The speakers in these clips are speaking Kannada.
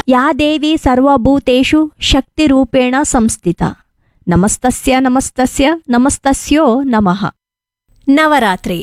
ಯಾ ದೇವಿ ಸರ್ವಭೂತೇಷು ಶಕ್ತಿರೂಪೇಣ ಸಂಸ್ಥಿತ ನಮಸ್ತಸ್ಯ ನಮಸ್ತಸ್ಯ ನಮಸ್ತಸ್ಯೋ ನಮಃ ನವರಾತ್ರಿ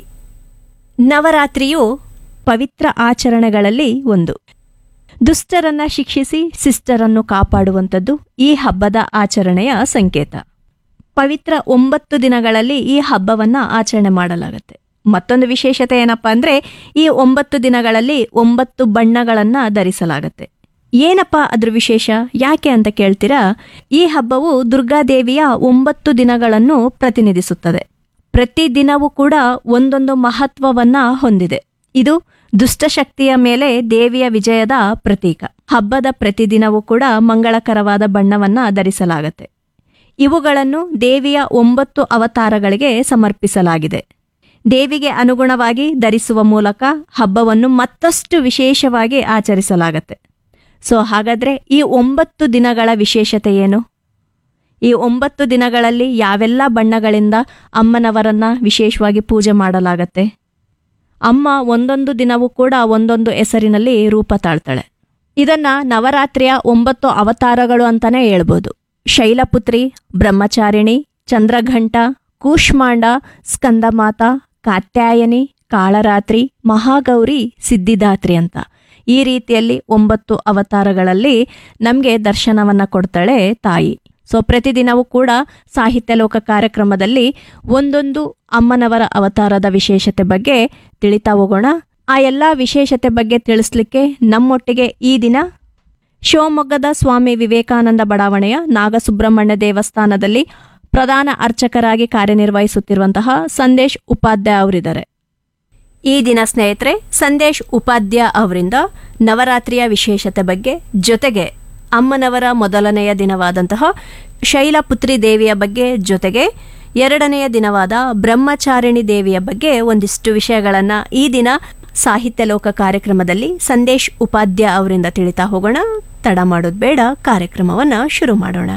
ನವರಾತ್ರಿಯು ಪವಿತ್ರ ಆಚರಣೆಗಳಲ್ಲಿ ಒಂದು ದುಷ್ಟರನ್ನ ಶಿಕ್ಷಿಸಿ ಶಿಷ್ಟರನ್ನು ಕಾಪಾಡುವಂಥದ್ದು ಈ ಹಬ್ಬದ ಆಚರಣೆಯ ಸಂಕೇತ ಪವಿತ್ರ ಒಂಬತ್ತು ದಿನಗಳಲ್ಲಿ ಈ ಹಬ್ಬವನ್ನ ಆಚರಣೆ ಮಾಡಲಾಗುತ್ತೆ ಮತ್ತೊಂದು ವಿಶೇಷತೆ ಏನಪ್ಪಾ ಅಂದ್ರೆ ಈ ಒಂಬತ್ತು ದಿನಗಳಲ್ಲಿ ಒಂಬತ್ತು ಬಣ್ಣಗಳನ್ನ ಧರಿಸಲಾಗತ್ತೆ ಏನಪ್ಪ ಅದ್ರ ವಿಶೇಷ ಯಾಕೆ ಅಂತ ಕೇಳ್ತೀರಾ ಈ ಹಬ್ಬವು ದುರ್ಗಾದೇವಿಯ ಒಂಬತ್ತು ದಿನಗಳನ್ನು ಪ್ರತಿನಿಧಿಸುತ್ತದೆ ಪ್ರತಿ ದಿನವೂ ಕೂಡ ಒಂದೊಂದು ಮಹತ್ವವನ್ನ ಹೊಂದಿದೆ ಇದು ದುಷ್ಟಶಕ್ತಿಯ ಮೇಲೆ ದೇವಿಯ ವಿಜಯದ ಪ್ರತೀಕ ಹಬ್ಬದ ಪ್ರತಿದಿನವೂ ಕೂಡ ಮಂಗಳಕರವಾದ ಬಣ್ಣವನ್ನ ಧರಿಸಲಾಗತ್ತೆ ಇವುಗಳನ್ನು ದೇವಿಯ ಒಂಬತ್ತು ಅವತಾರಗಳಿಗೆ ಸಮರ್ಪಿಸಲಾಗಿದೆ ದೇವಿಗೆ ಅನುಗುಣವಾಗಿ ಧರಿಸುವ ಮೂಲಕ ಹಬ್ಬವನ್ನು ಮತ್ತಷ್ಟು ವಿಶೇಷವಾಗಿ ಆಚರಿಸಲಾಗತ್ತೆ ಸೊ ಹಾಗಾದ್ರೆ ಈ ಒಂಬತ್ತು ದಿನಗಳ ವಿಶೇಷತೆ ಏನು ಈ ಒಂಬತ್ತು ದಿನಗಳಲ್ಲಿ ಯಾವೆಲ್ಲ ಬಣ್ಣಗಳಿಂದ ಅಮ್ಮನವರನ್ನ ವಿಶೇಷವಾಗಿ ಪೂಜೆ ಮಾಡಲಾಗತ್ತೆ ಅಮ್ಮ ಒಂದೊಂದು ದಿನವೂ ಕೂಡ ಒಂದೊಂದು ಹೆಸರಿನಲ್ಲಿ ರೂಪ ತಾಳ್ತಾಳೆ ಇದನ್ನ ನವರಾತ್ರಿಯ ಒಂಬತ್ತು ಅವತಾರಗಳು ಅಂತಾನೆ ಹೇಳ್ಬೋದು ಶೈಲಪುತ್ರಿ ಬ್ರಹ್ಮಚಾರಿಣಿ ಚಂದ್ರಘಂಟ ಕೂಷ್ಮಾಂಡ ಸ್ಕಂದಮಾತ ಕಾತ್ಯಾಯನಿ ಕಾಳರಾತ್ರಿ ಮಹಾಗೌರಿ ಸಿದ್ಧಿದಾತ್ರಿ ಅಂತ ಈ ರೀತಿಯಲ್ಲಿ ಒಂಬತ್ತು ಅವತಾರಗಳಲ್ಲಿ ನಮಗೆ ದರ್ಶನವನ್ನ ಕೊಡ್ತಾಳೆ ತಾಯಿ ಸೊ ಪ್ರತಿದಿನವೂ ಕೂಡ ಸಾಹಿತ್ಯ ಲೋಕ ಕಾರ್ಯಕ್ರಮದಲ್ಲಿ ಒಂದೊಂದು ಅಮ್ಮನವರ ಅವತಾರದ ವಿಶೇಷತೆ ಬಗ್ಗೆ ತಿಳಿತಾ ಹೋಗೋಣ ಆ ಎಲ್ಲ ವಿಶೇಷತೆ ಬಗ್ಗೆ ತಿಳಿಸ್ಲಿಕ್ಕೆ ನಮ್ಮೊಟ್ಟಿಗೆ ಈ ದಿನ ಶಿವಮೊಗ್ಗದ ಸ್ವಾಮಿ ವಿವೇಕಾನಂದ ಬಡಾವಣೆಯ ನಾಗಸುಬ್ರಹ್ಮಣ್ಯ ದೇವಸ್ಥಾನದಲ್ಲಿ ಪ್ರಧಾನ ಅರ್ಚಕರಾಗಿ ಕಾರ್ಯನಿರ್ವಹಿಸುತ್ತಿರುವಂತಹ ಸಂದೇಶ್ ಉಪಾಧ್ಯಾಯ ಅವರಿದ್ದಾರೆ ಈ ದಿನ ಸ್ನೇಹಿತರೆ ಸಂದೇಶ್ ಉಪಾಧ್ಯಾಯ ಅವರಿಂದ ನವರಾತ್ರಿಯ ವಿಶೇಷತೆ ಬಗ್ಗೆ ಜೊತೆಗೆ ಅಮ್ಮನವರ ಮೊದಲನೆಯ ದಿನವಾದಂತಹ ಶೈಲಪುತ್ರಿ ದೇವಿಯ ಬಗ್ಗೆ ಜೊತೆಗೆ ಎರಡನೆಯ ದಿನವಾದ ಬ್ರಹ್ಮಚಾರಿಣಿ ದೇವಿಯ ಬಗ್ಗೆ ಒಂದಿಷ್ಟು ವಿಷಯಗಳನ್ನ ಈ ದಿನ ಸಾಹಿತ್ಯ ಲೋಕ ಕಾರ್ಯಕ್ರಮದಲ್ಲಿ ಸಂದೇಶ್ ಉಪಾಧ್ಯಾಯ ಅವರಿಂದ ತಿಳಿತಾ ಹೋಗೋಣ ತಡ ಮಾಡೋದು ಬೇಡ ಕಾರ್ಯಕ್ರಮವನ್ನ ಶುರು ಮಾಡೋಣ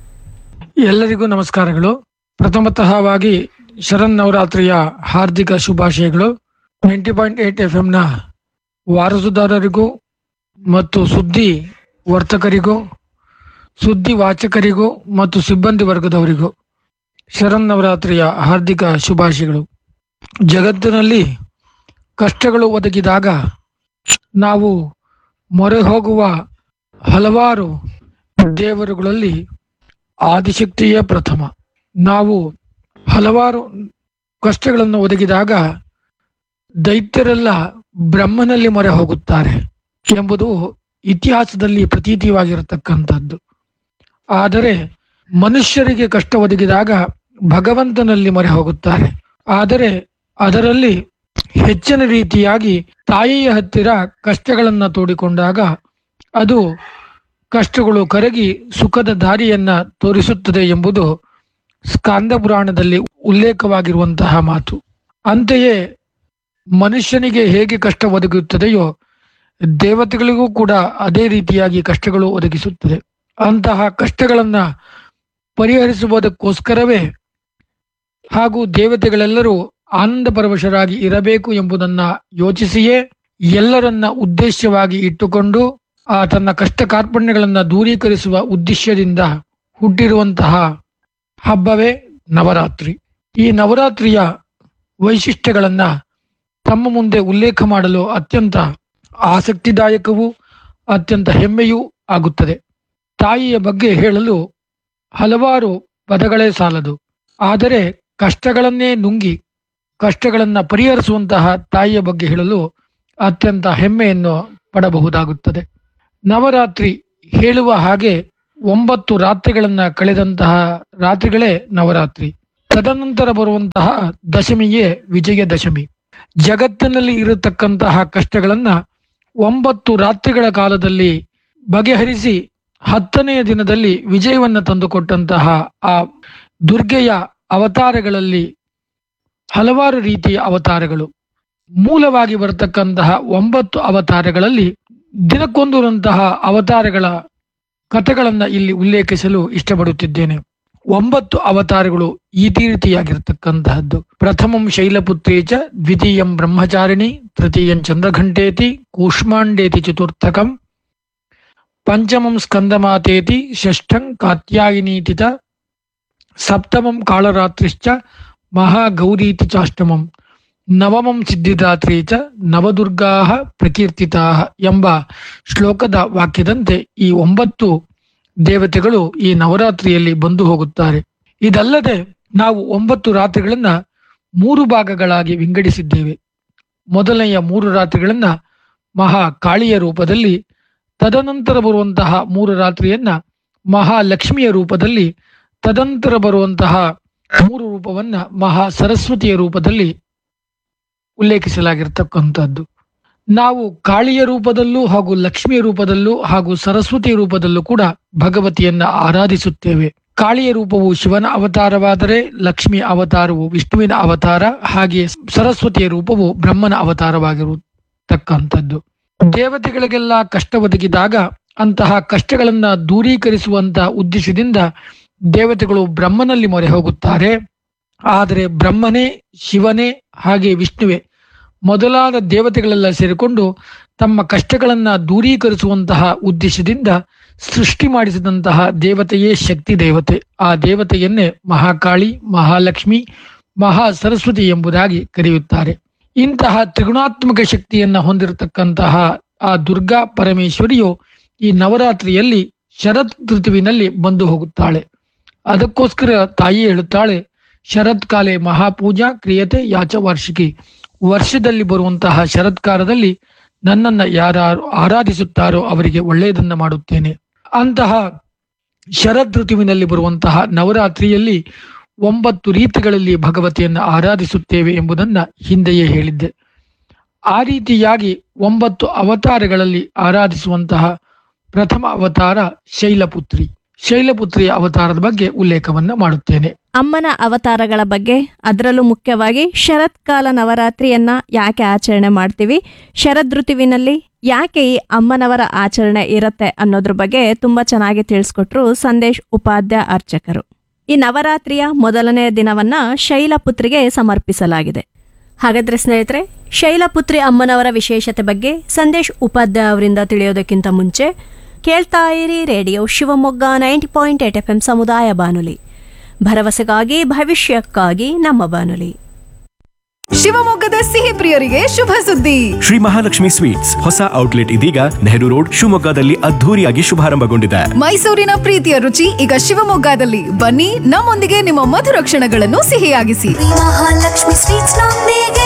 ಎಲ್ಲರಿಗೂ ನಮಸ್ಕಾರಗಳು ಪ್ರಥಮತಃವಾಗಿ ಶರನ್ನವರಾತ್ರಿಯ ಹಾರ್ದಿಕ ಶುಭಾಶಯಗಳು ನೈಂಟಿ ಪಾಯಿಂಟ್ ಏಟ್ ಎಫ್ ಎಂನ ವಾರಸುದಾರರಿಗೂ ಮತ್ತು ಸುದ್ದಿ ವರ್ತಕರಿಗೂ ಸುದ್ದಿ ವಾಚಕರಿಗೂ ಮತ್ತು ಸಿಬ್ಬಂದಿ ವರ್ಗದವರಿಗೂ ಶರನ್ನವರಾತ್ರಿಯ ಹಾರ್ದಿಕ ಶುಭಾಶಯಗಳು ಜಗತ್ತಿನಲ್ಲಿ ಕಷ್ಟಗಳು ಒದಗಿದಾಗ ನಾವು ಮೊರೆ ಹೋಗುವ ಹಲವಾರು ದೇವರುಗಳಲ್ಲಿ ಆದಿಶಕ್ತಿಯೇ ಪ್ರಥಮ ನಾವು ಹಲವಾರು ಕಷ್ಟಗಳನ್ನು ಒದಗಿದಾಗ ದೈತ್ಯರೆಲ್ಲ ಬ್ರಹ್ಮನಲ್ಲಿ ಮೊರೆ ಹೋಗುತ್ತಾರೆ ಎಂಬುದು ಇತಿಹಾಸದಲ್ಲಿ ಪ್ರತೀತಿಯಾಗಿರತಕ್ಕಂಥದ್ದು ಆದರೆ ಮನುಷ್ಯರಿಗೆ ಕಷ್ಟ ಒದಗಿದಾಗ ಭಗವಂತನಲ್ಲಿ ಮೊರೆ ಹೋಗುತ್ತಾರೆ ಆದರೆ ಅದರಲ್ಲಿ ಹೆಚ್ಚಿನ ರೀತಿಯಾಗಿ ತಾಯಿಯ ಹತ್ತಿರ ಕಷ್ಟಗಳನ್ನ ತೋಡಿಕೊಂಡಾಗ ಅದು ಕಷ್ಟಗಳು ಕರಗಿ ಸುಖದ ದಾರಿಯನ್ನ ತೋರಿಸುತ್ತದೆ ಎಂಬುದು ಸ್ಕಾಂದ ಪುರಾಣದಲ್ಲಿ ಉಲ್ಲೇಖವಾಗಿರುವಂತಹ ಮಾತು ಅಂತೆಯೇ ಮನುಷ್ಯನಿಗೆ ಹೇಗೆ ಕಷ್ಟ ಒದಗುತ್ತದೆಯೋ ದೇವತೆಗಳಿಗೂ ಕೂಡ ಅದೇ ರೀತಿಯಾಗಿ ಕಷ್ಟಗಳು ಒದಗಿಸುತ್ತದೆ ಅಂತಹ ಕಷ್ಟಗಳನ್ನ ಪರಿಹರಿಸುವುದಕ್ಕೋಸ್ಕರವೇ ಹಾಗೂ ದೇವತೆಗಳೆಲ್ಲರೂ ಆನಂದ ಪರವಶರಾಗಿ ಇರಬೇಕು ಎಂಬುದನ್ನ ಯೋಚಿಸಿಯೇ ಎಲ್ಲರನ್ನ ಉದ್ದೇಶವಾಗಿ ಇಟ್ಟುಕೊಂಡು ಆ ತನ್ನ ಕಷ್ಟ ಕಾರ್ಪಣ್ಯಗಳನ್ನ ದೂರೀಕರಿಸುವ ಉದ್ದೇಶದಿಂದ ಹುಟ್ಟಿರುವಂತಹ ಹಬ್ಬವೇ ನವರಾತ್ರಿ ಈ ನವರಾತ್ರಿಯ ವೈಶಿಷ್ಟ್ಯಗಳನ್ನ ತಮ್ಮ ಮುಂದೆ ಉಲ್ಲೇಖ ಮಾಡಲು ಅತ್ಯಂತ ಆಸಕ್ತಿದಾಯಕವೂ ಅತ್ಯಂತ ಹೆಮ್ಮೆಯೂ ಆಗುತ್ತದೆ ತಾಯಿಯ ಬಗ್ಗೆ ಹೇಳಲು ಹಲವಾರು ಪದಗಳೇ ಸಾಲದು ಆದರೆ ಕಷ್ಟಗಳನ್ನೇ ನುಂಗಿ ಕಷ್ಟಗಳನ್ನ ಪರಿಹರಿಸುವಂತಹ ತಾಯಿಯ ಬಗ್ಗೆ ಹೇಳಲು ಅತ್ಯಂತ ಹೆಮ್ಮೆಯನ್ನು ಪಡಬಹುದಾಗುತ್ತದೆ ನವರಾತ್ರಿ ಹೇಳುವ ಹಾಗೆ ಒಂಬತ್ತು ರಾತ್ರಿಗಳನ್ನ ಕಳೆದಂತಹ ರಾತ್ರಿಗಳೇ ನವರಾತ್ರಿ ತದನಂತರ ಬರುವಂತಹ ದಶಮಿಯೇ ವಿಜಯದಶಮಿ ಜಗತ್ತಿನಲ್ಲಿ ಇರತಕ್ಕಂತಹ ಕಷ್ಟಗಳನ್ನ ಒಂಬತ್ತು ರಾತ್ರಿಗಳ ಕಾಲದಲ್ಲಿ ಬಗೆಹರಿಸಿ ಹತ್ತನೆಯ ದಿನದಲ್ಲಿ ವಿಜಯವನ್ನ ತಂದುಕೊಟ್ಟಂತಹ ಆ ದುರ್ಗೆಯ ಅವತಾರಗಳಲ್ಲಿ ಹಲವಾರು ರೀತಿಯ ಅವತಾರಗಳು ಮೂಲವಾಗಿ ಬರತಕ್ಕಂತಹ ಒಂಬತ್ತು ಅವತಾರಗಳಲ್ಲಿ ದಿನಕ್ಕೊಂದರಂತಹ ಅವತಾರಗಳ ಕಥೆಗಳನ್ನ ಇಲ್ಲಿ ಉಲ್ಲೇಖಿಸಲು ಇಷ್ಟಪಡುತ್ತಿದ್ದೇನೆ ಒಂಬತ್ತು ಅವತಾರಗಳು ಈ ರೀತಿಯಾಗಿರ್ತಕ್ಕಂತಹದ್ದು ಪ್ರಥಮಂ ಶೈಲಪುತ್ರೇ ಚ ದ್ವಿತೀಯಂ ಬ್ರಹ್ಮಚಾರಿಣಿ ತೃತೀಯಂ ಚಂದ್ರಘಂಟೇತಿ ಕೂಷ್ಮಾಂಡೇತಿ ಚತುರ್ಥಕಂ ಪಂಚಮಂ ಸ್ಕಂದಮಾತೇತಿ ಷಷ್ಠಂ ಕಾತ್ಯಾಯಿನೀತಿತ ಸಪ್ತಮಂ ಕಾಳರಾತ್ರಿಶ್ಚ ಮಹಾಗೌರೀತಿ ಚಾಷ್ಟಮಂ ನವಮಂ ಸಿದ್ಧಿದಾತ್ರಿ ಚ ನವದುರ್ಗಾ ಪ್ರಕೀರ್ತಿತಾ ಎಂಬ ಶ್ಲೋಕದ ವಾಕ್ಯದಂತೆ ಈ ಒಂಬತ್ತು ದೇವತೆಗಳು ಈ ನವರಾತ್ರಿಯಲ್ಲಿ ಬಂದು ಹೋಗುತ್ತಾರೆ ಇದಲ್ಲದೆ ನಾವು ಒಂಬತ್ತು ರಾತ್ರಿಗಳನ್ನ ಮೂರು ಭಾಗಗಳಾಗಿ ವಿಂಗಡಿಸಿದ್ದೇವೆ ಮೊದಲನೆಯ ಮೂರು ರಾತ್ರಿಗಳನ್ನ ಮಹಾ ಕಾಳಿಯ ರೂಪದಲ್ಲಿ ತದನಂತರ ಬರುವಂತಹ ಮೂರು ರಾತ್ರಿಯನ್ನ ಮಹಾಲಕ್ಷ್ಮಿಯ ರೂಪದಲ್ಲಿ ತದನಂತರ ಬರುವಂತಹ ಮೂರು ರೂಪವನ್ನ ಮಹಾ ಸರಸ್ವತಿಯ ರೂಪದಲ್ಲಿ ಉಲ್ಲೇಖಿಸಲಾಗಿರ್ತಕ್ಕಂಥದ್ದು ನಾವು ಕಾಳಿಯ ರೂಪದಲ್ಲೂ ಹಾಗೂ ಲಕ್ಷ್ಮಿಯ ರೂಪದಲ್ಲೂ ಹಾಗೂ ಸರಸ್ವತಿಯ ರೂಪದಲ್ಲೂ ಕೂಡ ಭಗವತಿಯನ್ನ ಆರಾಧಿಸುತ್ತೇವೆ ಕಾಳಿಯ ರೂಪವು ಶಿವನ ಅವತಾರವಾದರೆ ಲಕ್ಷ್ಮಿಯ ಅವತಾರವು ವಿಷ್ಣುವಿನ ಅವತಾರ ಹಾಗೆ ಸರಸ್ವತಿಯ ರೂಪವು ಬ್ರಹ್ಮನ ಅವತಾರವಾಗಿರತಕ್ಕಂಥದ್ದು ದೇವತೆಗಳಿಗೆಲ್ಲ ಕಷ್ಟ ಒದಗಿದಾಗ ಅಂತಹ ಕಷ್ಟಗಳನ್ನ ದೂರೀಕರಿಸುವಂತ ಉದ್ದೇಶದಿಂದ ದೇವತೆಗಳು ಬ್ರಹ್ಮನಲ್ಲಿ ಮೊರೆ ಹೋಗುತ್ತಾರೆ ಆದರೆ ಬ್ರಹ್ಮನೇ ಶಿವನೇ ಹಾಗೆ ವಿಷ್ಣುವೆ ಮೊದಲಾದ ದೇವತೆಗಳೆಲ್ಲ ಸೇರಿಕೊಂಡು ತಮ್ಮ ಕಷ್ಟಗಳನ್ನ ದೂರೀಕರಿಸುವಂತಹ ಉದ್ದೇಶದಿಂದ ಸೃಷ್ಟಿ ಮಾಡಿಸಿದಂತಹ ದೇವತೆಯೇ ಶಕ್ತಿ ದೇವತೆ ಆ ದೇವತೆಯನ್ನೇ ಮಹಾಕಾಳಿ ಮಹಾಲಕ್ಷ್ಮಿ ಮಹಾ ಸರಸ್ವತಿ ಎಂಬುದಾಗಿ ಕರೆಯುತ್ತಾರೆ ಇಂತಹ ತ್ರಿಗುಣಾತ್ಮಕ ಶಕ್ತಿಯನ್ನ ಹೊಂದಿರತಕ್ಕಂತಹ ಆ ದುರ್ಗಾ ಪರಮೇಶ್ವರಿಯು ಈ ನವರಾತ್ರಿಯಲ್ಲಿ ಶರತ್ ಋತುವಿನಲ್ಲಿ ಬಂದು ಹೋಗುತ್ತಾಳೆ ಅದಕ್ಕೋಸ್ಕರ ತಾಯಿ ಹೇಳುತ್ತಾಳೆ ಶರತ್ಕಾಲೆ ಮಹಾಪೂಜಾ ಕ್ರಿಯತೆ ಯಾಚ ವಾರ್ಷಿಕಿ ವರ್ಷದಲ್ಲಿ ಬರುವಂತಹ ಶರತ್ಕಾಲದಲ್ಲಿ ನನ್ನನ್ನ ಯಾರು ಆರಾಧಿಸುತ್ತಾರೋ ಅವರಿಗೆ ಒಳ್ಳೆಯದನ್ನ ಮಾಡುತ್ತೇನೆ ಅಂತಹ ಶರದ್ ಋತುವಿನಲ್ಲಿ ಬರುವಂತಹ ನವರಾತ್ರಿಯಲ್ಲಿ ಒಂಬತ್ತು ರೀತಿಗಳಲ್ಲಿ ಭಗವತಿಯನ್ನ ಆರಾಧಿಸುತ್ತೇವೆ ಎಂಬುದನ್ನ ಹಿಂದೆಯೇ ಹೇಳಿದ್ದೆ ಆ ರೀತಿಯಾಗಿ ಒಂಬತ್ತು ಅವತಾರಗಳಲ್ಲಿ ಆರಾಧಿಸುವಂತಹ ಪ್ರಥಮ ಅವತಾರ ಶೈಲಪುತ್ರಿ ಶೈಲಪುತ್ರಿಯ ಅವತಾರದ ಬಗ್ಗೆ ಉಲ್ಲೇಖವನ್ನ ಮಾಡುತ್ತೇನೆ ಅಮ್ಮನ ಅವತಾರಗಳ ಬಗ್ಗೆ ಅದರಲ್ಲೂ ಮುಖ್ಯವಾಗಿ ಶರತ್ಕಾಲ ನವರಾತ್ರಿಯನ್ನ ಯಾಕೆ ಆಚರಣೆ ಮಾಡ್ತೀವಿ ಶರದ್ ಋತುವಿನಲ್ಲಿ ಯಾಕೆ ಈ ಅಮ್ಮನವರ ಆಚರಣೆ ಇರುತ್ತೆ ಅನ್ನೋದ್ರ ಬಗ್ಗೆ ತುಂಬಾ ಚೆನ್ನಾಗಿ ತಿಳಿಸ್ಕೊಟ್ರು ಸಂದೇಶ್ ಉಪಾಧ್ಯ ಅರ್ಚಕರು ಈ ನವರಾತ್ರಿಯ ಮೊದಲನೆಯ ದಿನವನ್ನ ಶೈಲಪುತ್ರಿಗೆ ಸಮರ್ಪಿಸಲಾಗಿದೆ ಹಾಗಾದ್ರೆ ಸ್ನೇಹಿತರೆ ಶೈಲಪುತ್ರಿ ಅಮ್ಮನವರ ವಿಶೇಷತೆ ಬಗ್ಗೆ ಸಂದೇಶ್ ಉಪಾಧ್ಯಾಯ ಅವರಿಂದ ತಿಳಿಯೋದಕ್ಕಿಂತ ಮುಂಚೆ ಕೇಳ್ತಾ ಇರಿ radio Shivamogga ninety point eight F M ಸಮುದಾಯ ಬಾನುಲಿ ಭರವಸೆಗಾಗಿ ಭವಿಷ್ಯಕ್ಕಾಗಿ ನಮ್ಮ ಬಾನುಲಿ ಶಿವಮೊಗ್ಗದ ಸಿಹಿ ಪ್ರಿಯರಿಗೆ ಶುಭ ಸುದ್ದಿ ಶ್ರೀ ಮಹಾಲಕ್ಷ್ಮಿ ಸ್ವೀಟ್ಸ್ ಹೊಸ ಔಟ್ಲೆಟ್ ಇದೀಗ ನೆಹರು ರೋಡ್ ಶಿವಮೊಗ್ಗದಲ್ಲಿ ಅದ್ಧೂರಿಯಾಗಿ ಶುಭಾರಂಭಗೊಂಡಿದೆ ಮೈಸೂರಿನ ಪ್ರೀತಿಯ ರುಚಿ ಈಗ ಶಿವಮೊಗ್ಗದಲ್ಲಿ ಬನ್ನಿ ನಮ್ಮೊಂದಿಗೆ ನಿಮ್ಮ ಮಧುರ ಕ್ಷಣಗಳನ್ನು ಸಿಹಿಯಾಗಿಸಿ ಮಹಾಲಕ್ಷ್ಮಿ ಸ್ವೀಟ್ಸ್ ನೊಂದಿಗೆ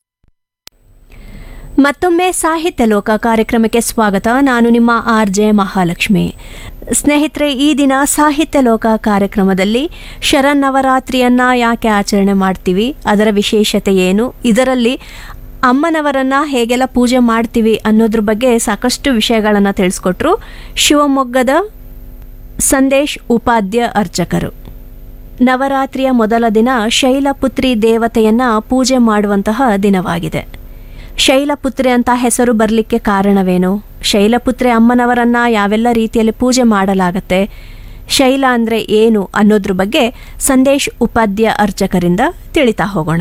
ಮತ್ತೊಮ್ಮೆ ಸಾಹಿತ್ಯ ಲೋಕ ಕಾರ್ಯಕ್ರಮಕ್ಕೆ ಸ್ವಾಗತ ನಾನು ನಿಮ್ಮ ಆರ್ ಜೆ ಮಹಾಲಕ್ಷ್ಮಿ ಸ್ನೇಹಿತರೆ ಈ ದಿನ ಸಾಹಿತ್ಯ ಲೋಕ ಕಾರ್ಯಕ್ರಮದಲ್ಲಿ ಶರನ್ನವರಾತ್ರಿಯನ್ನ ಯಾಕೆ ಆಚರಣೆ ಮಾಡ್ತೀವಿ ಅದರ ವಿಶೇಷತೆ ಏನು ಇದರಲ್ಲಿ ಅಮ್ಮನವರನ್ನ ಹೇಗೆಲ್ಲ ಪೂಜೆ ಮಾಡ್ತೀವಿ ಅನ್ನೋದ್ರ ಬಗ್ಗೆ ಸಾಕಷ್ಟು ವಿಷಯಗಳನ್ನು ತಿಳಿಸ್ಕೊಟ್ರು ಶಿವಮೊಗ್ಗದ ಸಂದೇಶ್ ಉಪಾಧ್ಯ ಅರ್ಚಕರು ನವರಾತ್ರಿಯ ಮೊದಲ ದಿನ ಶೈಲಪುತ್ರಿ ದೇವತೆಯನ್ನ ಪೂಜೆ ಮಾಡುವಂತಹ ದಿನವಾಗಿದೆ ಶೈಲಪುತ್ರಿ ಅಂತ ಹೆಸರು ಬರಲಿಕ್ಕೆ ಕಾರಣವೇನು ಶೈಲಪುತ್ರಿ ಅಮ್ಮನವರನ್ನ ಯಾವೆಲ್ಲ ರೀತಿಯಲ್ಲಿ ಪೂಜೆ ಮಾಡಲಾಗತ್ತೆ ಶೈಲ ಅಂದ್ರೆ ಏನು ಅನ್ನೋದ್ರ ಬಗ್ಗೆ ಸಂದೇಶ್ ಉಪಾಧ್ಯ ಅರ್ಚಕರಿಂದ ತಿಳಿತಾ ಹೋಗೋಣ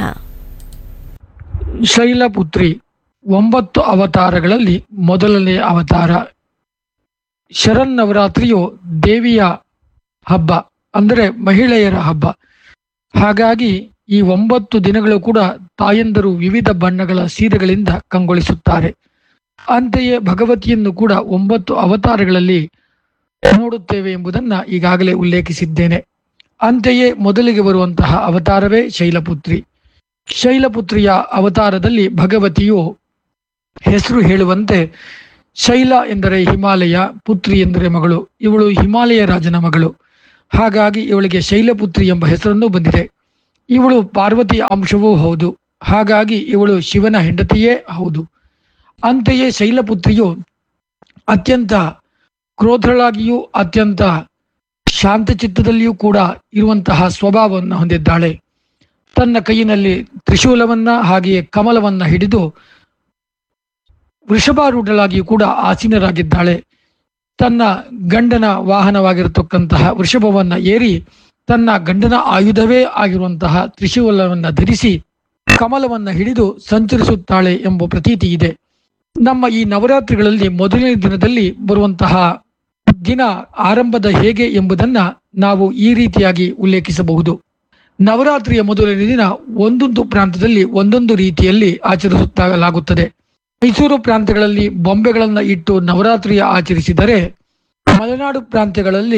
ಶೈಲಪುತ್ರಿ ಒಂಬತ್ತು ಅವತಾರಗಳಲ್ಲಿ ಮೊದಲನೇ ಅವತಾರ ಶರನ್ನವರಾತ್ರಿಯು ದೇವಿಯ ಹಬ್ಬ ಅಂದರೆ ಮಹಿಳೆಯರ ಹಬ್ಬ ಹಾಗಾಗಿ ಈ ಒಂಬತ್ತು ದಿನಗಳು ಕೂಡ ತಾಯಂದರು ವಿವಿಧ ಬಣ್ಣಗಳ ಸೀರೆಗಳಿಂದ ಕಂಗೊಳಿಸುತ್ತಾರೆ ಅಂತೆಯೇ ಭಗವತಿಯನ್ನು ಕೂಡ ಒಂಬತ್ತು ಅವತಾರಗಳಲ್ಲಿ ನೋಡುತ್ತೇವೆ ಎಂಬುದನ್ನ ಈಗಾಗಲೇ ಉಲ್ಲೇಖಿಸಿದ್ದೇನೆ ಅಂತೆಯೇ ಮೊದಲಿಗೆ ಬರುವಂತಹ ಅವತಾರವೇ ಶೈಲಪುತ್ರಿ ಶೈಲಪುತ್ರಿಯ ಅವತಾರದಲ್ಲಿ ಭಗವತಿಯು ಹೆಸರು ಹೇಳುವಂತೆ ಶೈಲ ಎಂದರೆ ಹಿಮಾಲಯ ಪುತ್ರಿ ಎಂದರೆ ಮಗಳು ಇವಳು ಹಿಮಾಲಯ ರಾಜನ ಮಗಳು ಹಾಗಾಗಿ ಇವಳಿಗೆ ಶೈಲಪುತ್ರಿ ಎಂಬ ಹೆಸರನ್ನು ಬಂದಿದೆ ಇವಳು ಪಾರ್ವತಿಯ ಅಂಶವೂ ಹೌದು ಹಾಗಾಗಿ ಇವಳು ಶಿವನ ಹೆಂಡತಿಯೇ ಹೌದು ಅಂತೆಯೇ ಶೈಲಪುತ್ರಿಯು ಅತ್ಯಂತ ಕ್ರೋಧಳಾಗಿಯೂ ಅತ್ಯಂತ ಶಾಂತಚಿತ್ತದಲ್ಲಿಯೂ ಕೂಡ ಇರುವಂತಹ ಸ್ವಭಾವವನ್ನು ಹೊಂದಿದ್ದಾಳೆ ತನ್ನ ಕೈಯಿನಲ್ಲಿ ತ್ರಿಶೂಲವನ್ನ ಹಾಗೆಯೇ ಕಮಲವನ್ನ ಹಿಡಿದು ವೃಷಭಾರೂಢಳಾಗಿಯೂ ಕೂಡ ಆಸೀನರಾಗಿದ್ದಾಳೆ ತನ್ನ ಗಂಡನ ವಾಹನವಾಗಿರತಕ್ಕಂತಹ ವೃಷಭವನ್ನ ಏರಿ ತನ್ನ ಗಂಡನ ಆಯುಧವೇ ಆಗಿರುವಂತಹ ತ್ರಿಶೂಲವನ್ನ ಧರಿಸಿ ಕಮಲವನ್ನ ಹಿಡಿದು ಸಂಚರಿಸುತ್ತಾಳೆ ಎಂಬ ಪ್ರತೀತಿ ಇದೆ ನಮ್ಮ ಈ ನವರಾತ್ರಿಗಳಲ್ಲಿ ಮೊದಲನೇ ದಿನದಲ್ಲಿ ಬರುವಂತಹ ದಿನ ಆರಂಭದ ಹೇಗೆ ಎಂಬುದನ್ನ ನಾವು ಈ ರೀತಿಯಾಗಿ ಉಲ್ಲೇಖಿಸಬಹುದು ನವರಾತ್ರಿಯ ಮೊದಲನೇ ದಿನ ಒಂದೊಂದು ಪ್ರಾಂತದಲ್ಲಿ ಒಂದೊಂದು ರೀತಿಯಲ್ಲಿ ಆಚರಿಸಲಾಗುತ್ತದೆ ಮೈಸೂರು ಪ್ರಾಂತ್ಯಗಳಲ್ಲಿ ಬೊಂಬೆಗಳನ್ನ ಇಟ್ಟು ನವರಾತ್ರಿಯ ಆಚರಿಸಿದರೆ ಮಲೆನಾಡು ಪ್ರಾಂತ್ಯಗಳಲ್ಲಿ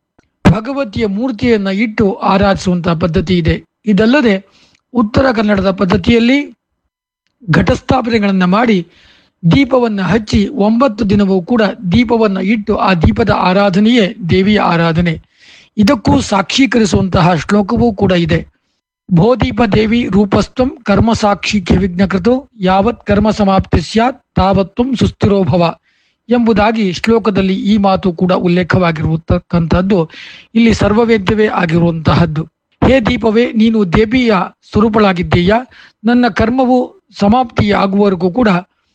ಭಗವತಿಯ ಮೂರ್ತಿಯನ್ನ ಇಟ್ಟು ಆರಾಧಿಸುವಂತಹ ಪದ್ಧತಿ ಇದೆ ಇದಲ್ಲದೆ ಉತ್ತರ ಕನ್ನಡದ ಪದ್ಧತಿಯಲ್ಲಿ ಘಟಸ್ಥಾಪನೆಗಳನ್ನ ಮಾಡಿ ದೀಪವನ್ನ ಹಚ್ಚಿ ಒಂಬತ್ತು ದಿನವೂ ಕೂಡ ದೀಪವನ್ನ ಇಟ್ಟು ಆ ದೀಪದ ಆರಾಧನೆಯೇ ದೇವಿಯ ಆರಾಧನೆ ಇದಕ್ಕೂ ಸಾಕ್ಷೀಕರಿಸುವಂತಹ ಶ್ಲೋಕವೂ ಕೂಡ ಇದೆ ಬೋದೀಪ ದೇವಿ ರೂಪಸ್ಥಂ ಕರ್ಮ ಸಾಕ್ಷಿಕ್ಯ ವಿಘ್ನಕೃತು ಯಾವತ್ ಕರ್ಮ ಸಮಾಪ್ತಿ ಸ್ಯಾತ್ ತಾವತ್ವಂ ಸುಸ್ಥಿರೋಭವ ಎಂಬುದಾಗಿ ಶ್ಲೋಕದಲ್ಲಿ ಈ ಮಾತು ಕೂಡ ಉಲ್ಲೇಖವಾಗಿರುವತಕ್ಕಂಥದ್ದು ಇಲ್ಲಿ ಸರ್ವವೇದ್ಯವೇ ಆಗಿರುವಂತಹದ್ದು ಹೇ ದೀಪವೇ ನೀನು ದೇವಿಯ ಸ್ವರೂಪಳಾಗಿದ್ದೀಯಾ ನನ್ನ ಕರ್ಮವು ಸಮಾಪ್ತಿಯಾಗುವವರೆಗೂ ಕೂಡ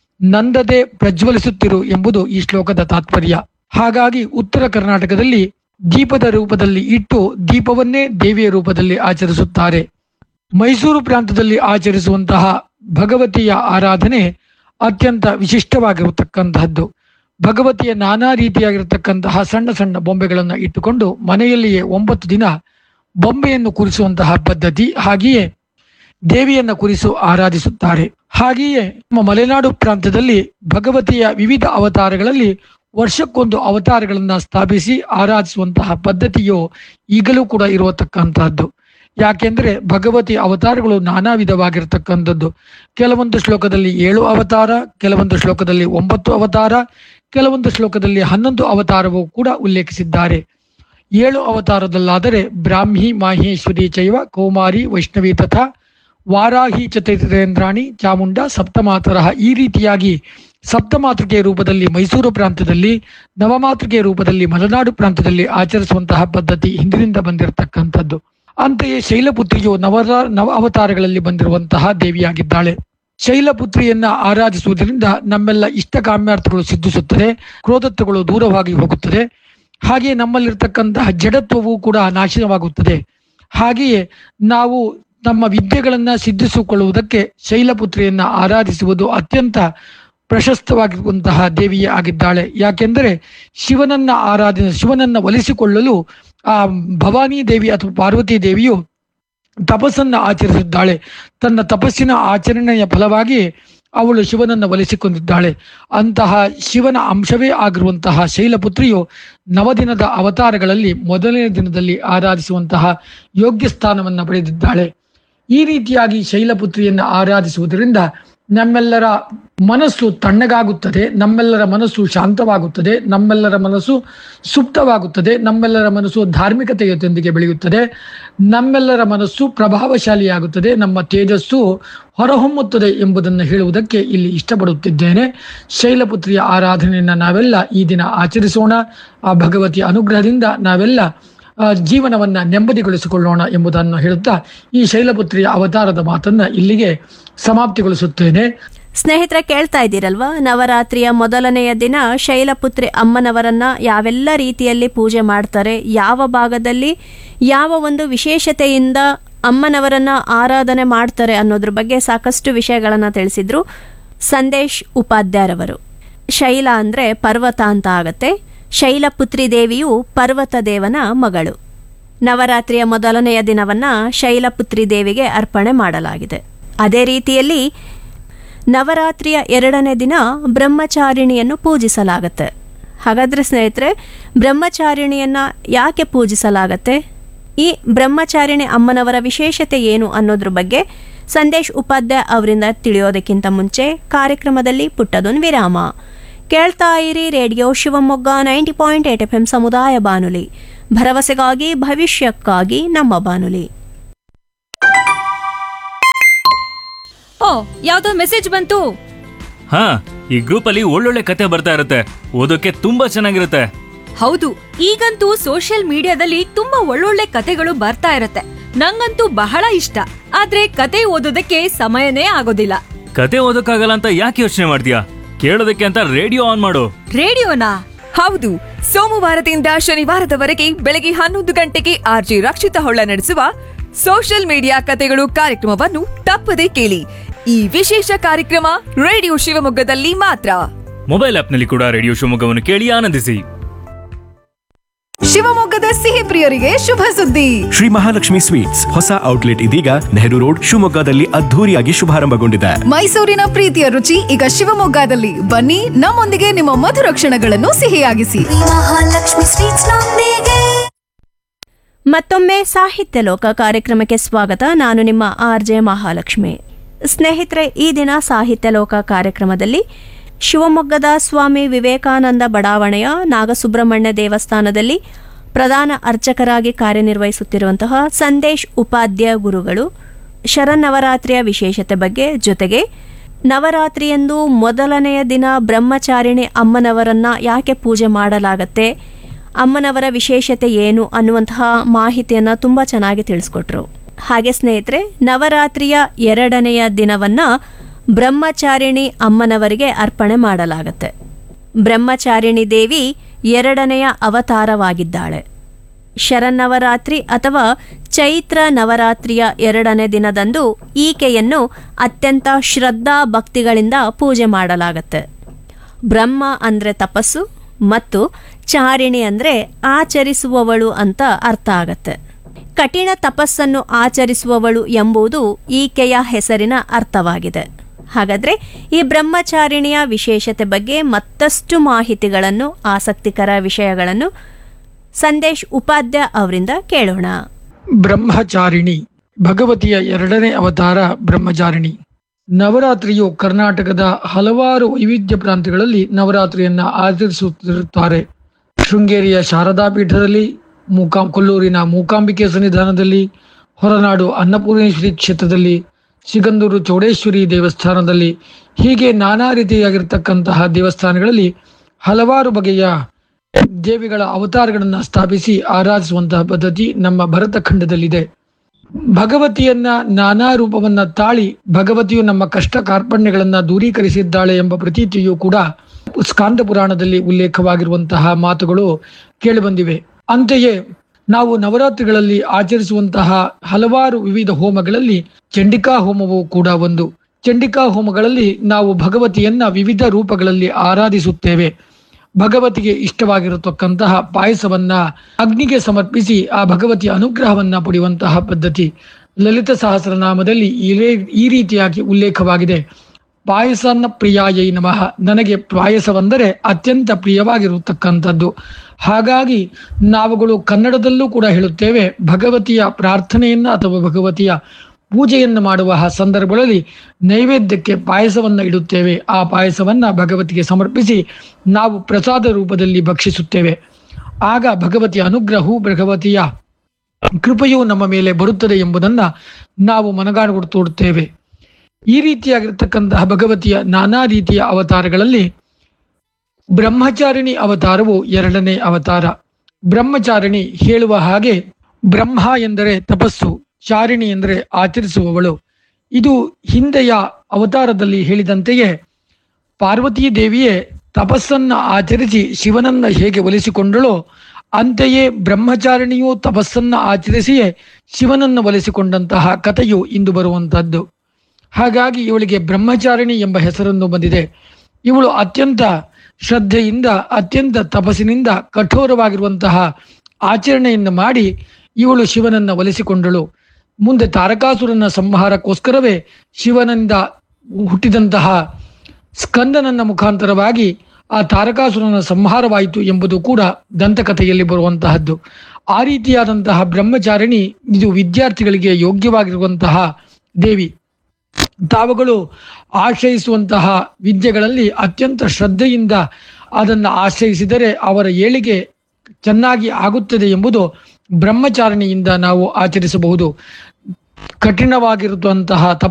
ನಂದದೆ ಪ್ರಜ್ವಲಿಸುತ್ತಿರು ಎಂಬುದು ಈ ಶ್ಲೋಕದ ತಾತ್ಪರ್ಯ ಹಾಗಾಗಿ ಉತ್ತರ ಕರ್ನಾಟಕದಲ್ಲಿ ದೀಪದ ರೂಪದಲ್ಲಿ ಇಟ್ಟು ದೀಪವನ್ನೇ ದೇವಿಯ ರೂಪದಲ್ಲಿ ಆಚರಿಸುತ್ತಾರೆ ಮೈಸೂರು ಪ್ರಾಂತದಲ್ಲಿ ಆಚರಿಸುವಂತಹ ಭಗವತಿಯ ಆರಾಧನೆ ಅತ್ಯಂತ ವಿಶಿಷ್ಟವಾಗಿರತಕ್ಕಂತಹದ್ದು ಭಗವತಿಯ ನಾನಾ ರೀತಿಯಾಗಿರತಕ್ಕಂತಹ ಸಣ್ಣ ಸಣ್ಣ ಬೊಂಬೆಗಳನ್ನು ಇಟ್ಟುಕೊಂಡು ಮನೆಯಲ್ಲಿಯೇ ಒಂಬತ್ತು ದಿನ ಬೊಂಬೆಯನ್ನು ಕೂರಿಸುವಂತಹ ಪದ್ಧತಿ ಹಾಗೆಯೇ ದೇವಿಯನ್ನ ಕುರಿಸು ಆರಾಧಿಸುತ್ತಾರೆ ಹಾಗೆಯೇ ನಮ್ಮ ಮಲೆನಾಡು ಪ್ರಾಂತ್ಯದಲ್ಲಿ ಭಗವತಿಯ ವಿವಿಧ ಅವತಾರಗಳಲ್ಲಿ ವರ್ಷಕ್ಕೊಂದು ಅವತಾರಗಳನ್ನ ಸ್ಥಾಪಿಸಿ ಆರಾಧಿಸುವಂತಹ ಪದ್ಧತಿಯು ಈಗಲೂ ಕೂಡ ಇರತಕ್ಕಂತಹದ್ದು ಯಾಕೆಂದ್ರೆ ಭಗವತಿ ಅವತಾರಗಳು ನಾನಾ ವಿಧವಾಗಿರ್ತಕ್ಕಂಥದ್ದು ಕೆಲವೊಂದು ಶ್ಲೋಕದಲ್ಲಿ ಏಳು ಅವತಾರ ಕೆಲವೊಂದು ಶ್ಲೋಕದಲ್ಲಿ ಒಂಬತ್ತು ಅವತಾರ ಕೆಲವೊಂದು ಶ್ಲೋಕದಲ್ಲಿ ಹನ್ನೊಂದು ಅವತಾರವೂ ಕೂಡ ಉಲ್ಲೇಖಿಸಿದ್ದಾರೆ ಏಳು ಅವತಾರದಲ್ಲಾದರೆ ಬ್ರಾಹ್ಮಿ ಮಾಹೇಶ್ವರಿ ಚೈವ ಕೌಮಾರಿ ವೈಷ್ಣವಿ ತಥಾ ವಾರಾಹಿ ಚತುರೇಂದ್ರಾಣಿ ಚಾಮುಂಡ ಸಪ್ತಮಾತರಹ ಈ ರೀತಿಯಾಗಿ ಸಪ್ತಮಾತೃಕೆ ರೂಪದಲ್ಲಿ ಮೈಸೂರು ಪ್ರಾಂತ್ಯದಲ್ಲಿ ನವಮಾತೃಕೆ ರೂಪದಲ್ಲಿ ಮಲೆನಾಡು ಪ್ರಾಂತ್ಯದಲ್ಲಿ ಆಚರಿಸುವಂತಹ ಪದ್ಧತಿ ಹಿಂದಿನಿಂದ ಬಂದಿರತಕ್ಕಂಥದ್ದು ಅಂತೆಯೇ ಶೈಲಪುತ್ರಿಯು ನವರ ನವ ಅವತಾರಗಳಲ್ಲಿ ಬಂದಿರುವಂತಹ ದೇವಿಯಾಗಿದ್ದಾಳೆ ಶೈಲಪುತ್ರಿಯನ್ನ ಆರಾಧಿಸುವುದರಿಂದ ನಮ್ಮೆಲ್ಲ ಇಷ್ಟ ಕಾಮ್ಯಾರ್ಥಗಳು ಸಿದ್ಧಿಸುತ್ತದೆ ಕ್ರೋಧತ್ವಗಳು ದೂರವಾಗಿ ಹೋಗುತ್ತದೆ ಹಾಗೆಯೇ ನಮ್ಮಲ್ಲಿರ್ತಕ್ಕಂತಹ ಜಡತ್ವವು ಕೂಡ ನಾಶನವಾಗುತ್ತದೆ ಹಾಗೆಯೇ ನಾವು ನಮ್ಮ ವಿದ್ಯೆಗಳನ್ನ ಸಿದ್ಧಿಸಿಕೊಳ್ಳುವುದಕ್ಕೆ ಶೈಲಪುತ್ರಿಯನ್ನ ಆರಾಧಿಸುವುದು ಅತ್ಯಂತ ಪ್ರಶಸ್ತವಾಗಿರುವಂತಹ ದೇವಿಯೇ ಆಗಿದ್ದಾಳೆ ಯಾಕೆಂದರೆ ಶಿವನನ್ನ ಆರಾಧನೆ ಶಿವನನ್ನ ಒಲಿಸಿಕೊಳ್ಳಲು ಆ ಭವಾನಿ ದೇವಿ ಅಥವಾ ಪಾರ್ವತಿ ದೇವಿಯು ತಪಸ್ಸನ್ನ ಆಚರಿಸಿದ್ದಾಳೆ ತನ್ನ ತಪಸ್ಸಿನ ಆಚರಣೆಯ ಫಲವಾಗಿ ಅವಳು ಶಿವನನ್ನ ಒಲಿಸಿಕೊಂಡಿದ್ದಾಳೆ ಅಂತಹ ಶಿವನ ಅಂಶವೇ ಆಗಿರುವಂತಹ ಶೈಲಪುತ್ರಿಯು ನವದಿನದ ಅವತಾರಗಳಲ್ಲಿ ಮೊದಲನೇ ದಿನದಲ್ಲಿ ಆರಾಧಿಸುವಂತಹ ಯೋಗ್ಯ ಸ್ಥಾನವನ್ನ ಪಡೆದಿದ್ದಾಳೆ ಈ ರೀತಿಯಾಗಿ ಶೈಲಪುತ್ರಿಯನ್ನು ಆರಾಧಿಸುವುದರಿಂದ ನಮ್ಮೆಲ್ಲರ ಮನಸ್ಸು ತಣ್ಣಗಾಗುತ್ತದೆ ನಮ್ಮೆಲ್ಲರ ಮನಸ್ಸು ಶಾಂತವಾಗುತ್ತದೆ ನಮ್ಮೆಲ್ಲರ ಮನಸ್ಸು ಸುಪ್ತವಾಗುತ್ತದೆ ನಮ್ಮೆಲ್ಲರ ಮನಸ್ಸು ಧಾರ್ಮಿಕತೆಯೊಂದಿಗೆ ಬೆಳೆಯುತ್ತದೆ ನಮ್ಮೆಲ್ಲರ ಮನಸ್ಸು ಪ್ರಭಾವಶಾಲಿಯಾಗುತ್ತದೆ ನಮ್ಮ ತೇಜಸ್ಸು ಹೊರಹೊಮ್ಮುತ್ತದೆ ಎಂಬುದನ್ನು ಹೇಳುವುದಕ್ಕೆ ಇಲ್ಲಿ ಇಷ್ಟಪಡುತ್ತಿದ್ದೇನೆ ಶೈಲಪುತ್ರಿಯ ಆರಾಧನೆಯನ್ನು ನಾವೆಲ್ಲ ಈ ದಿನ ಆಚರಿಸೋಣ ಆ ಭಗವತಿಯ ಅನುಗ್ರಹದಿಂದ ನಾವೆಲ್ಲ ಆ, ಜೀವನವನ್ನ ನೆಮ್ಮದಿಗೊಳಿಸಿಕೊಳ್ಳೋಣ ಎಂಬುದನ್ನು ಹೇಳುತ್ತಾ ಈ ಶೈಲಪುತ್ರಿಯ ಅವತಾರದ ಮಾತನ್ನ ಇಲ್ಲಿಗೆ ಸಮಾಪ್ತಿಗೊಳಿಸುತ್ತೇನೆ ಸ್ನೇಹಿತರೆ ಕೇಳ್ತಾ ಇದ್ದೀರಲ್ವಾ ನವರಾತ್ರಿಯ ಮೊದಲನೆಯ ದಿನ ಶೈಲಪುತ್ರಿ ಅಮ್ಮನವರನ್ನ ಯಾವೆಲ್ಲ ರೀತಿಯಲ್ಲಿ ಪೂಜೆ ಮಾಡ್ತಾರೆ ಯಾವ ಭಾಗದಲ್ಲಿ ಯಾವ ಒಂದು ವಿಶೇಷತೆಯಿಂದ ಅಮ್ಮನವರನ್ನ ಆರಾಧನೆ ಮಾಡ್ತಾರೆ ಅನ್ನೋದ್ರ ಬಗ್ಗೆ ಸಾಕಷ್ಟು ವಿಷಯಗಳನ್ನು ತಿಳಿಸಿದ್ರು ಸಂದೇಶ್ ಉಪಾಧ್ಯಾಯರವರು ಶೈಲ ಅಂದ್ರೆ ಪರ್ವತ ಅಂತ ಆಗತ್ತೆ ಶೈಲಪುತ್ರಿ ದೇವಿಯು ಪರ್ವತ ದೇವನ ಮಗಳು ನವರಾತ್ರಿಯ ಮೊದಲನೆಯ ದಿನವನ್ನ ಶೈಲಪುತ್ರಿ ದೇವಿಗೆ ಅರ್ಪಣೆ ಮಾಡಲಾಗಿದೆ ಅದೇ ರೀತಿಯಲ್ಲಿ ನವರಾತ್ರಿಯ ಎರಡನೇ ದಿನ ಬ್ರಹ್ಮಚಾರಿಣಿಯನ್ನು ಪೂಜಿಸಲಾಗತ್ತೆ ಹಾಗಾದ್ರೆ ಸ್ನೇಹಿತರೆ ಬ್ರಹ್ಮಚಾರಿಣಿಯನ್ನ ಯಾಕೆ ಪೂಜಿಸಲಾಗತ್ತೆ ಈ ಬ್ರಹ್ಮಚಾರಿಣಿ ಅಮ್ಮನವರ ವಿಶೇಷತೆ ಏನು ಅನ್ನೋದ್ರ ಬಗ್ಗೆ ಸಂದೇಶ್ ಉಪಾಧ್ಯಾಯ ಅವರಿಂದ ತಿಳಿಯೋದಕ್ಕಿಂತ ಮುಂಚೆ ಕಾರ್ಯಕ್ರಮದಲ್ಲಿ ಪುಟ್ಟದೊಂದು ವಿರಾಮ ಕೇಳ್ತಾ ಇರಿ radio Shivamogga ninety point eight F M ಸಮುದಾಯ ಬಾನುಲಿ ಭರವಸೆಗಾಗಿ ಭವಿಷ್ಯಕ್ಕಾಗಿ ನಮ್ಮ ಬಾನುಲಿ ಓ ಯಾವ್ದೋ ಮೆಸೇಜ್ ಬಂತು ಹಾ ಈ ಗ್ರೂಪ್ ಅಲ್ಲಿ ಒಳ್ಳೊಳ್ಳೆ ಕತೆ ಬರ್ತಾ ಇರುತ್ತೆ ಓದೋಕೆ ತುಂಬಾ ಚೆನ್ನಾಗಿರುತ್ತೆ ಹೌದು ಈಗಂತೂ ಸೋಷಿಯಲ್ ಮೀಡಿಯಾದಲ್ಲಿ ತುಂಬಾ ಒಳ್ಳೊಳ್ಳೆ ಕತೆಗಳು ಬರ್ತಾ ಇರತ್ತೆ ನಂಗಂತೂ ಬಹಳ ಇಷ್ಟ ಆದ್ರೆ ಕತೆ ಓದೋದಕ್ಕೆ ಸಮಯನೇ ಆಗೋದಿಲ್ಲ ಕತೆ ಓದೋಕ್ಕಾಗಲ್ಲ ಅಂತ ಯಾಕೆ ಯೋಚನೆ ಮಾಡ್ತೀಯಾ ಕೇಳೋದಕ್ಕೆ ಅಂತ ರೇಡಿಯೋ ಆನ್ ಮಾಡು ರೇಡಿಯೋನಾ ಹೌದು ಸೋಮವಾರದಿಂದ ಶನಿವಾರದವರೆಗೆ ಬೆಳಗ್ಗೆ ಹನ್ನೊಂದು ಗಂಟೆಗೆ ಆರ್ಜಿ ರಕ್ಷಿತ ಹೊಳ್ಳ ನಡೆಸುವ ಸೋಷಿಯಲ್ ಮೀಡಿಯಾ ಕತೆಗಳು ಕಾರ್ಯಕ್ರಮವನ್ನು ತಪ್ಪದೆ ಕೇಳಿ ಈ ವಿಶೇಷ ಕಾರ್ಯಕ್ರಮ ರೇಡಿಯೋ ಶಿವಮೊಗ್ಗದಲ್ಲಿ ಮಾತ್ರ ಮೊಬೈಲ್ ಆಪ್ನಲ್ಲಿ ಕೂಡ ರೇಡಿಯೋ ಶಿವಮೊಗ್ಗವನ್ನು ಕೇಳಿ ಆನಂದಿಸಿ ಶಿವಮೊಗ್ಗದ ಸಿಹಿ ಪ್ರಿಯರಿಗೆ ಶುಭ ಸುದ್ದಿ ಶ್ರೀ ಮಹಾಲಕ್ಷ್ಮಿ ಸ್ವೀಟ್ಸ್ ಹೊಸ ಔಟ್ಲೆಟ್ ಇದೀಗ ನೆಹರು ರೋಡ್ ಶಿವಮೊಗ್ಗದಲ್ಲಿ ಅದ್ಧೂರಿಯಾಗಿ ಶುಭಾರಂಭಗೊಂಡಿದೆ ಮೈಸೂರಿನ ಪ್ರೀತಿಯ ರುಚಿ ಈಗ ಶಿವಮೊಗ್ಗದಲ್ಲಿ ಬನ್ನಿ ನಮ್ಮೊಂದಿಗೆ ನಿಮ್ಮ ಮಧುರ ಕ್ಷಣಗಳನ್ನು ಸಿಹಿಯಾಗಿಸಿ ಶ್ರೀ ಮಹಾಲಕ್ಷ್ಮಿ ಸ್ವೀಟ್ಸ್ ನೊಂದಿಗೆ ಮತ್ತೊಮ್ಮೆ ಸಾಹಿತ್ಯ ಲೋಕ ಕಾರ್ಯಕ್ರಮಕ್ಕೆ ಸ್ವಾಗತ ನಾನು ನಿಮ್ಮ ಆರ್ ಜೆ ಮಹಾಲಕ್ಷ್ಮಿ ಸ್ನೇಹಿತರೆ ಈ ದಿನ ಸಾಹಿತ್ಯ ಲೋಕ ಕಾರ್ಯಕ್ರಮದಲ್ಲಿ ಶಿವಮೊಗ್ಗದ ಸ್ವಾಮಿ ವಿವೇಕಾನಂದ ಬಡಾವಣೆಯ ನಾಗಸುಬ್ರಹ್ಮಣ್ಯ ದೇವಸ್ಥಾನದಲ್ಲಿ ಪ್ರಧಾನ ಅರ್ಚಕರಾಗಿ ಕಾರ್ಯನಿರ್ವಹಿಸುತ್ತಿರುವಂತಹ ಸಂದೇಶ್ ಉಪಾಧ್ಯಾಯ ಗುರುಗಳು ಶರನ್ನವರಾತ್ರಿಯ ವಿಶೇಷತೆ ಬಗ್ಗೆ ಜೊತೆಗೆ ನವರಾತ್ರಿಯಂದು ಮೊದಲನೆಯ ದಿನ ಬ್ರಹ್ಮಚಾರಿಣಿ ಅಮ್ಮನವರನ್ನ ಯಾಕೆ ಪೂಜೆ ಮಾಡಲಾಗತ್ತೆ ಅಮ್ಮನವರ ವಿಶೇಷತೆ ಏನು ಅನ್ನುವಂತಹ ಮಾಹಿತಿಯನ್ನು ತುಂಬ ಚೆನ್ನಾಗಿ ತಿಳಿಸ್ಕೊಟ್ರು ಹಾಗೆ ಸ್ನೇಹಿತರೆ ನವರಾತ್ರಿಯ ಎರಡನೆಯ ದಿನವನ್ನ ಬ್ರಹ್ಮಚಾರಿಣಿ ಅಮ್ಮನವರಿಗೆ ಅರ್ಪಣೆ ಮಾಡಲಾಗತ್ತೆ ಬ್ರಹ್ಮಚಾರಿಣಿ ದೇವಿ ಎರಡನೆಯ ಅವತಾರವಾಗಿದ್ದಾಳೆ ಶರನ್ನವರಾತ್ರಿ ಅಥವಾ ಚೈತ್ರ ನವರಾತ್ರಿಯ ಎರಡನೇ ದಿನದಂದು ಈಕೆಯನ್ನು ಅತ್ಯಂತ ಶ್ರದ್ಧಾ ಭಕ್ತಿಗಳಿಂದ ಪೂಜೆ ಮಾಡಲಾಗತ್ತೆ ಬ್ರಹ್ಮ ಅಂದರೆ ತಪಸ್ಸು ಮತ್ತು ಚಾರಿಣಿ ಅಂದರೆ ಆಚರಿಸುವವಳು ಅಂತ ಅರ್ಥ ಆಗತ್ತೆ ಕಠಿಣ ತಪಸ್ಸನ್ನು ಆಚರಿಸುವವಳು ಎಂಬುದು ಈಕೆಯ ಹೆಸರಿನ ಅರ್ಥವಾಗಿದೆ ಹಾಗಾದ್ರೆ ಈ ಬ್ರಹ್ಮಚಾರಿಣಿಯ ವಿಶೇಷತೆ ಬಗ್ಗೆ ಮತ್ತಷ್ಟು ಮಾಹಿತಿಗಳನ್ನು ಆಸಕ್ತಿಕರ ವಿಷಯಗಳನ್ನು ಸಂದೇಶ್ ಉಪಾಧ್ಯಾಯ ಅವರಿಂದ ಕೇಳೋಣ ಬ್ರಹ್ಮಚಾರಿಣಿ ಭಗವತಿಯ ಎರಡನೇ ಅವತಾರ ಬ್ರಹ್ಮಚಾರಿಣಿ ನವರಾತ್ರಿಯು ಕರ್ನಾಟಕದ ಹಲವಾರು ವೈವಿಧ್ಯ ಪ್ರಾಂತ್ಯಗಳಲ್ಲಿ ನವರಾತ್ರಿಯನ್ನ ಆಚರಿಸುತ್ತಿರುತ್ತಾರೆ ಶೃಂಗೇರಿಯ ಶಾರದಾ ಪೀಠದಲ್ಲಿ ಮೂಕಾ ಕೊಲ್ಲೂರಿನ ಮೂಕಾಂಬಿಕೆ ಸನ್ನಿಧಾನದಲ್ಲಿ ಹೊರನಾಡು ಅನ್ನಪೂರ್ಣೇಶ್ವರಿ ಕ್ಷೇತ್ರದಲ್ಲಿ ಸಿಗಂದೂರು ಚೌಡೇಶ್ವರಿ ದೇವಸ್ಥಾನದಲ್ಲಿ ಹೀಗೆ ನಾನಾ ರೀತಿಯಾಗಿರ್ತಕ್ಕಂತಹ ದೇವಸ್ಥಾನಗಳಲ್ಲಿ ಹಲವಾರು ಬಗೆಯ ದೇವಿಗಳ ಅವತಾರಗಳನ್ನು ಸ್ಥಾಪಿಸಿ ಆರಾಧಿಸುವಂತಹ ಪದ್ಧತಿ ನಮ್ಮ ಭರತ ಖಂಡದಲ್ಲಿದೆ ಭಗವತಿಯನ್ನ ನಾನಾ ರೂಪವನ್ನ ತಾಳಿ ಭಗವತಿಯು ನಮ್ಮ ಕಷ್ಟ ಕಾರ್ಪಣ್ಯಗಳನ್ನ ದೂರೀಕರಿಸಿದ್ದಾಳೆ ಎಂಬ ಪ್ರತೀತಿಯು ಕೂಡ ಸ್ಕಾಂದ ಪುರಾಣದಲ್ಲಿ ಉಲ್ಲೇಖವಾಗಿರುವಂತಹ ಮಾತುಗಳು ಕೇಳಿಬಂದಿವೆ ಅಂತೆಯೇ ನಾವು ನವರಾತ್ರಿಗಳಲ್ಲಿ ಆಚರಿಸುವಂತಹ ಹಲವಾರು ವಿವಿಧ ಹೋಮಗಳಲ್ಲಿ ಚಂಡಿಕಾ ಹೋಮವು ಕೂಡ ಒಂದು ಚಂಡಿಕಾ ಹೋಮಗಳಲ್ಲಿ ನಾವು ಭಗವತಿಯನ್ನ ವಿವಿಧ ರೂಪಗಳಲ್ಲಿ ಆರಾಧಿಸುತ್ತೇವೆ ಭಗವತಿಗೆ ಇಷ್ಟವಾಗಿರತಕ್ಕಂತಹ ಪಾಯಸವನ್ನ ಅಗ್ನಿಗೆ ಸಮರ್ಪಿಸಿ ಆ ಭಗವತಿಯ ಅನುಗ್ರಹವನ್ನ ಪಡೆಯುವಂತಹ ಪದ್ಧತಿ ಲಲಿತ ಸಹಸ್ರನಾಮದಲ್ಲಿ ಇದೇ ಈ ರೀತಿಯಾಗಿ ಉಲ್ಲೇಖವಾಗಿದೆ ಪಾಯಸನ್ನ ಪ್ರಿಯಾಯೈ ನಮಃ ನನಗೆ ಪಾಯಸವೆಂದರೆ ಅತ್ಯಂತ ಪ್ರಿಯವಾಗಿರತಕ್ಕಂಥದ್ದು ಹಾಗಾಗಿ ನಾವುಗಳು ಕನ್ನಡದಲ್ಲೂ ಕೂಡ ಹೇಳುತ್ತೇವೆ ಭಗವತಿಯ ಪ್ರಾರ್ಥನೆಯನ್ನ ಅಥವಾ ಭಗವತಿಯ ಪೂಜೆಯನ್ನು ಮಾಡುವ ಸಂದರ್ಭಗಳಲ್ಲಿ ನೈವೇದ್ಯಕ್ಕೆ ಪಾಯಸವನ್ನ ಇಡುತ್ತೇವೆ ಆ ಪಾಯಸವನ್ನ ಭಗವತಿಗೆ ಸಮರ್ಪಿಸಿ ನಾವು ಪ್ರಸಾದ ರೂಪದಲ್ಲಿ ಭಕ್ಷಿಸುತ್ತೇವೆ ಆಗ ಭಗವತಿಯ ಅನುಗ್ರಹವು ಭಗವತಿಯ ಕೃಪೆಯು ನಮ್ಮ ಮೇಲೆ ಬರುತ್ತದೆ ಎಂಬುದನ್ನ ನಾವು ಮನಗಾಡುತ್ತೇವೆ ಈ ರೀತಿಯಾಗಿರ್ತಕ್ಕಂತಹ ಭಗವತಿಯ ನಾನಾ ರೀತಿಯ ಅವತಾರಗಳಲ್ಲಿ ಬ್ರಹ್ಮಚಾರಿಣಿ ಅವತಾರವು ಎರಡನೇ ಅವತಾರ ಬ್ರಹ್ಮಚಾರಿಣಿ ಹೇಳುವ ಹಾಗೆ ಬ್ರಹ್ಮ ಎಂದರೆ ತಪಸ್ಸು ಚಾರಿಣಿ ಎಂದರೆ ಆಚರಿಸುವವಳು ಇದು ಹಿಂದೆಯ ಅವತಾರದಲ್ಲಿ ಹೇಳಿದಂತೆಯೇ ಪಾರ್ವತೀ ದೇವಿಯೇ ತಪಸ್ಸನ್ನ ಆಚರಿಸಿ ಶಿವನನ್ನ ಹೇಗೆ ಒಲಿಸಿಕೊಂಡಳೋ ಅಂತೆಯೇ ಬ್ರಹ್ಮಚಾರಿಣಿಯು ತಪಸ್ಸನ್ನ ಆಚರಿಸಿಯೇ ಶಿವನನ್ನು ಒಲಿಸಿಕೊಂಡಂತಹ ಕಥೆಯು ಇಂದು ಬರುವಂತಹದ್ದು ಹಾಗಾಗಿ ಇವಳಿಗೆ ಬ್ರಹ್ಮಚಾರಿಣಿ ಎಂಬ ಹೆಸರನ್ನು ಬಂದಿದೆ ಇವಳು ಅತ್ಯಂತ ಶ್ರದ್ಧೆಯಿಂದ ಅತ್ಯಂತ ತಪಸ್ಸಿನಿಂದ ಕಠೋರವಾಗಿರುವಂತಹ ಆಚರಣೆಯನ್ನು ಮಾಡಿ ಇವಳು ಶಿವನನ್ನ ಒಲಿಸಿಕೊಂಡಳು ಮುಂದೆ ತಾರಕಾಸುರನ ಸಂಹಾರಕ್ಕೋಸ್ಕರವೇ ಶಿವನಿಂದ ಹುಟ್ಟಿದಂತಹ ಸ್ಕಂದನನ್ನ ಮುಖಾಂತರವಾಗಿ ಆ ತಾರಕಾಸುರನ ಸಂಹಾರವಾಯಿತು ಎಂಬುದು ಕೂಡ ದಂತಕಥೆಯಲ್ಲಿ ಬರುವಂತಹದ್ದು ಆ ರೀತಿಯಾದಂತಹ ಬ್ರಹ್ಮಚಾರಿಣಿ ಇದು ವಿದ್ಯಾರ್ಥಿಗಳಿಗೆ ಯೋಗ್ಯವಾಗಿರುವಂತಹ ದೇವಿ ತಾವುಗಳು ಆಶ್ರಯಿಸುವಂತಹ ವಿದ್ಯೆಗಳಲ್ಲಿ ಅತ್ಯಂತ ಶ್ರದ್ಧೆಯಿಂದ ಅದನ್ನು ಆಶ್ರಯಿಸಿದರೆ ಅವರ ಏಳಿಗೆ ಚೆನ್ನಾಗಿ ಆಗುತ್ತದೆ ಎಂಬುದು ಬ್ರಹ್ಮಚಾರಣಿಯಿಂದ ನಾವು ಆಚರಿಸಬಹುದು ಕಠಿಣವಾಗಿರುವಂತಹ ತಪ